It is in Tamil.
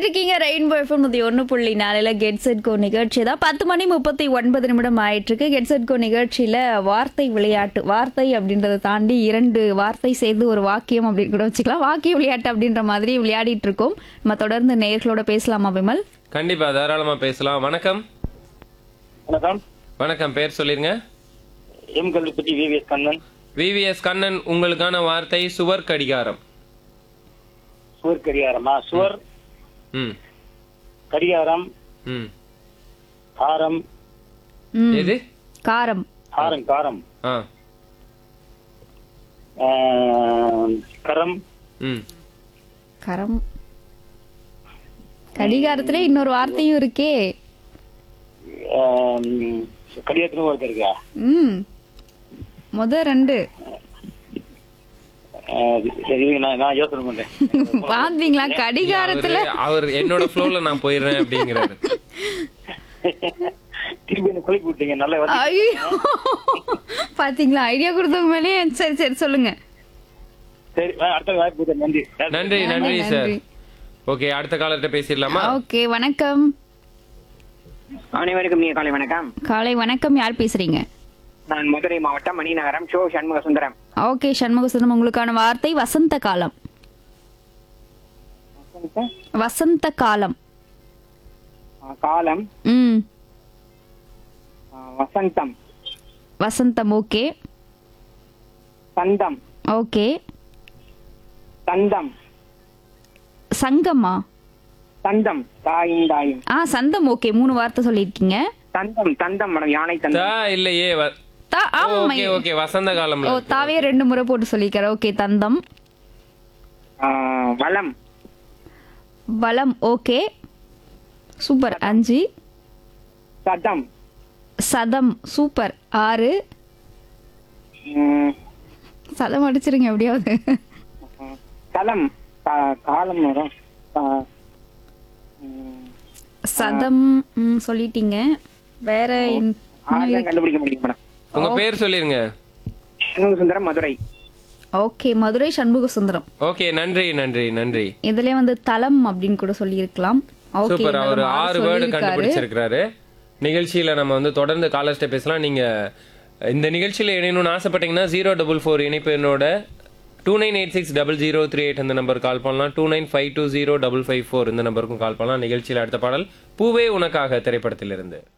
கேட்டுட்டு இருக்கீங்க ரெயின்போ எஃப்எம் நூத்தி ஒன்று புள்ளி நாலுல கெட் செட் கோ நிகழ்ச்சி தான் பத்து மணி முப்பத்தி ஒன்பது நிமிடம் ஆயிட்டு இருக்கு கெட் செட் கோ நிகழ்ச்சியில வார்த்தை விளையாட்டு வார்த்தை அப்படின்றத தாண்டி இரண்டு வார்த்தை சேர்ந்து ஒரு வாக்கியம் அப்படின்னு கூட வச்சுக்கலாம் வாக்கிய விளையாட்டு அப்படின்ற மாதிரி விளையாடிட்டு இருக்கோம் நம்ம தொடர்ந்து நேர்களோட பேசலாமா விமல் கண்டிப்பா தாராளமா பேசலாம் வணக்கம் வணக்கம் வணக்கம் பேர் சொல்லிருங்க M Kalvipatti VVS Kannan VVS Kannan உங்களுக்கான வார்த்தை சுவர் கடிகாரம் சுவர் கடிகாரமா சுவர் ம் கடிகாரம் ம் காரம் ம், எது காரம் காரம் காரம் ஆ ஆஹ், கரம் ம் கரம் கடிகாரத்துல இன்னொரு வார்த்தையும் இருக்கே ஆஹ், கடிகாரத்துல ஒருத்தர் இருக்கா ம் முத ரெண்டு ஆஹ், சரி இருங்க, நான் நான் யோசனை பண்றேன் பாத்தீங்களா கடிகாரத்துல அவரு- அவர் என்னோட ஃப்ளோல நான் போயிடுறேன் அப்படிங்கிறாரு திருப்பி என்ன குளிக்க விட்டீங்க நல்ல வந்து ஐயோ பாத்தீங்களா ஐடியா கொடுத்தவங்க மேலே சரி சரி சொல்லுங்க சரி ஆ, அடுத்த வாய்ப்பு கொடுத்தேன். நன்றி நன்றி நன்றி சார் ஓகே அடுத்த காலர்கிட்ட பேசிடலாமா ஓகே வணக்கம் அனைவருக்கும் நீ காலை வணக்கம் காலை வணக்கம் யார் பேசுறீங்க நான் மதுரை மாவட்டம் மணிநகரம் ஷோ சண்முக சுந்தரம் ஓகே சண்முக சுந்தரம் உங்களுக்கான வார்த்தை வசந்த காலம் வசந்த காலம் ஆ, காலம் ம் ஆ, வசந்தம் வசந்தம் ஓகே சந்தம் ஓகே தந்தம் சங்கமா தந்தம் தாயும் தாயும் ஆ சந்தம் ஓகே மூணு வார்த்தை சொல்லியிருக்கீங்க தந்தம் தந்தம் மேடம் யானை தா தந்தம் இல்லையே வ- தா ஆமா ஓகே ஓகே வசந்த ஓ காலம்ல தாவே ரெண்டு முறை போட்டு சொல்லியிருக்காரு ஓகே தந்தம் ஆ, வளம் வளம் ஓகே சூப்பர் அஞ்சு சதம் சதம் சூப்பர் ஆறு ம், சதம் அடிச்சிருங்க எப்படியாவது களம் கா- காலம் வரும் கா- ம், சதம் ம், சொல்லிட்டீங்க வேற இன்- ஆறுதான் கண்டுபிடிக்க முடியும் மேடம் உங்க பேர் சொல்லிருங்க சண்முக சுந்தரம் மதுரை ஓகே மதுரை சண்முக சுந்தரம் ஓகே நன்றி நன்றி நன்றி இதுலயே வந்து தலம் அப்படின்னு கூட சொல்லியிருக்கலாம் ஓகே சூப்பர் அவர் நல்ல ஆறு mark வேர்டு சொல்லியிருக்காரு. கண்டுபிடிச்சிருக்காரு நிகழ்ச்சியில நம்ம வந்து தொடர்ந்து காலர்ஸ்ட பேசலாம் நீங்க இந்த நிகழ்ச்சியில இணையணும்னு ஆசைப்பட்டீங்கன்னா ஜீரோ டபுள் ஃபோர் இணைப்பு என்னோட two nine eight six double zero three eight இந்த நம்பர் கால் பண்ணலாம் two nine five two zero double five four இந்த நம்பருக்கும் கால் பண்ணலாம் நிகழ்ச்சியில் அடுத்த பாடல் பூவே உனக்காக திரைப்படத்திலிருந்து